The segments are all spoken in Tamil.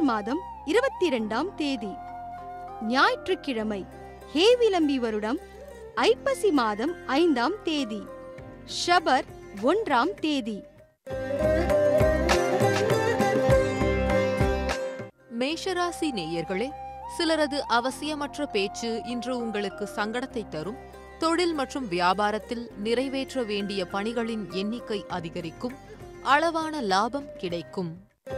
மாதம் இருபத்தி இரண்டாம் தேதி ஞாயிற்றுக்கிழமை ஹேவிளம்பி வருடம் ஐப்பசி மாதம் ஐந்தாம் தேதி ஷபர் ஒன்றாம் தேதி மேஷராசி நேயர்களே சிலரது அவசியமற்ற பேச்சு இன்று உங்களுக்கு சங்கடத்தை தரும் தொழில் மற்றும் வியாபாரத்தில் நிறைவேற்ற வேண்டிய பணிகளின் எண்ணிக்கை அதிகரிக்கும் அளவான லாபம் கிடைக்கும்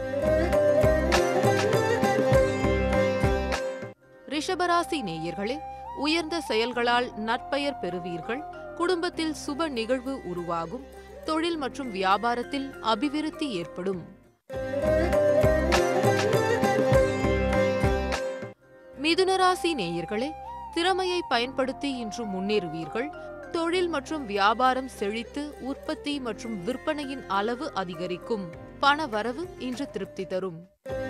ரிஷபராசி நேயர்களே உயர்ந்த செயல்களால் நற்பெயர் பெறுவீர்கள் குடும்பத்தில் சுப நிகழ்வு உருவாகும் தொழில் மற்றும் வியாபாரத்தில் அபிவிருத்தி ஏற்படும் மிதுனராசி நேயர்களே திறமையை பயன்படுத்தி இன்று முன்னேறுவீர்கள் தொழில் மற்றும் வியாபாரம் செழித்து உற்பத்தி மற்றும் விற்பனையின் அளவு அதிகரிக்கும் பண வரவு இன்று திருப்தி தரும்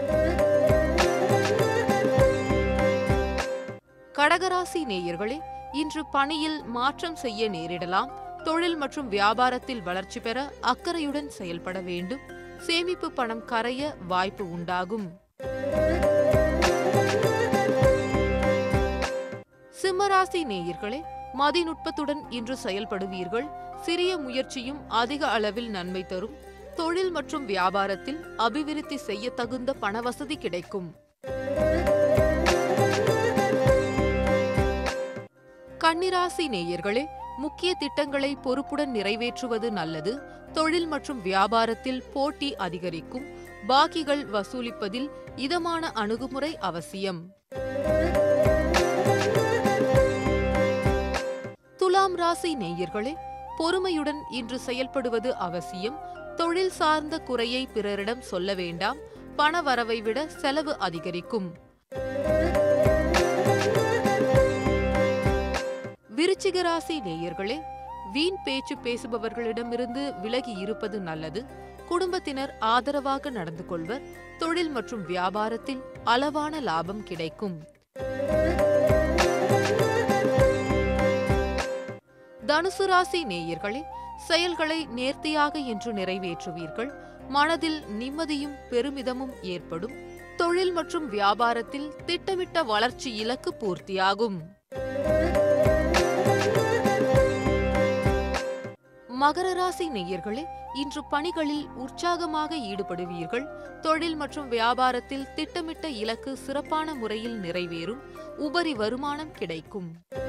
கடகராசி நேயர்களே இன்று பணியில் மாற்றம் செய்ய நேரிடலாம் தொழில் மற்றும் வியாபாரத்தில் வளர்ச்சி பெற அக்கறையுடன் செயல்பட வேண்டும் சேமிப்பு பணம் கரைய வாய்ப்பு உண்டாகும் சிம்மராசி நேயர்களே மதிநுட்பத்துடன் இன்று செயல்படுவீர்கள் சிறிய முயற்சியும் அதிக அளவில் நன்மை தரும் தொழில் மற்றும் வியாபாரத்தில் அபிவிருத்தி செய்ய தகுந்த பணவசதி கிடைக்கும் கன்னிராசி நேயர்களே முக்கிய திட்டங்களை பொறுப்புடன் நிறைவேற்றுவது நல்லது தொழில் மற்றும் வியாபாரத்தில் போட்டி அதிகரிக்கும் பாக்கிகள் வசூலிப்பதில் இதமான அணுகுமுறை அவசியம் துலாம் ராசி நேயர்களே பொறுமையுடன் இன்று செயல்படுவது அவசியம் தொழில் சார்ந்த குறையை பிறரிடம் சொல்ல வேண்டாம் பண வரவை விட செலவு அதிகரிக்கும் விருச்சிக ராசி நேயர்களே வீண் பேச்சு பேசுபவர்களிடமிருந்து விலகி இருப்பது நல்லது குடும்பத்தினர் ஆதரவாக நடந்து கொள்வர் தொழில் மற்றும் வியாபாரத்தில் அளவான லாபம் கிடைக்கும் தனுசு ராசி நேயர்களே செயல்களை நேர்த்தியாக என்று நிறைவேற்றுவீர்கள் மனதில் நிம்மதியும் பெருமிதமும் ஏற்படும் தொழில் மற்றும் வியாபாரத்தில் திட்டமிட்ட வளர்ச்சி இலக்கு பூர்த்தியாகும் மகர ராசி நேயர்களே இன்று பணிகளில் உற்சாகமாக ஈடுபடுவீர்கள் தொழில் மற்றும் வியாபாரத்தில் திட்டமிட்ட இலக்கு சிறப்பான முறையில் நிறைவேறும் உபரி வருமானம் கிடைக்கும்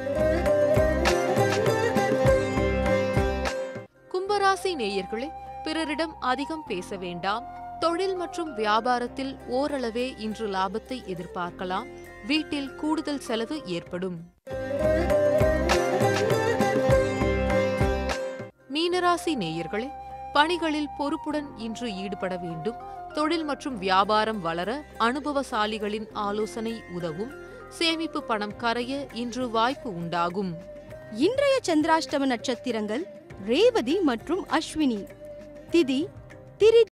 கும்பராசி நேயர்களே பிறரிடம் அதிகம் பேச வேண்டாம் தொழில் மற்றும் வியாபாரத்தில் ஓரளவே இன்று லாபத்தை எதிர்பார்க்கலாம் வீட்டில் கூடுதல் செலவு ஏற்படும் மீனராசி நேயர்களே பணிகளில் பொறுப்புடன் இன்று ஈடுபட வேண்டும் தொழில் மற்றும் வியாபாரம் வளர அனுபவசாலிகளின் ஆலோசனை உதவும் சேமிப்பு பணம் கரைய இன்று வாய்ப்பு உண்டாகும் இன்றைய சந்திராஷ்டம நட்சத்திரங்கள் ரேவதி மற்றும் அஸ்வினி திதி திரி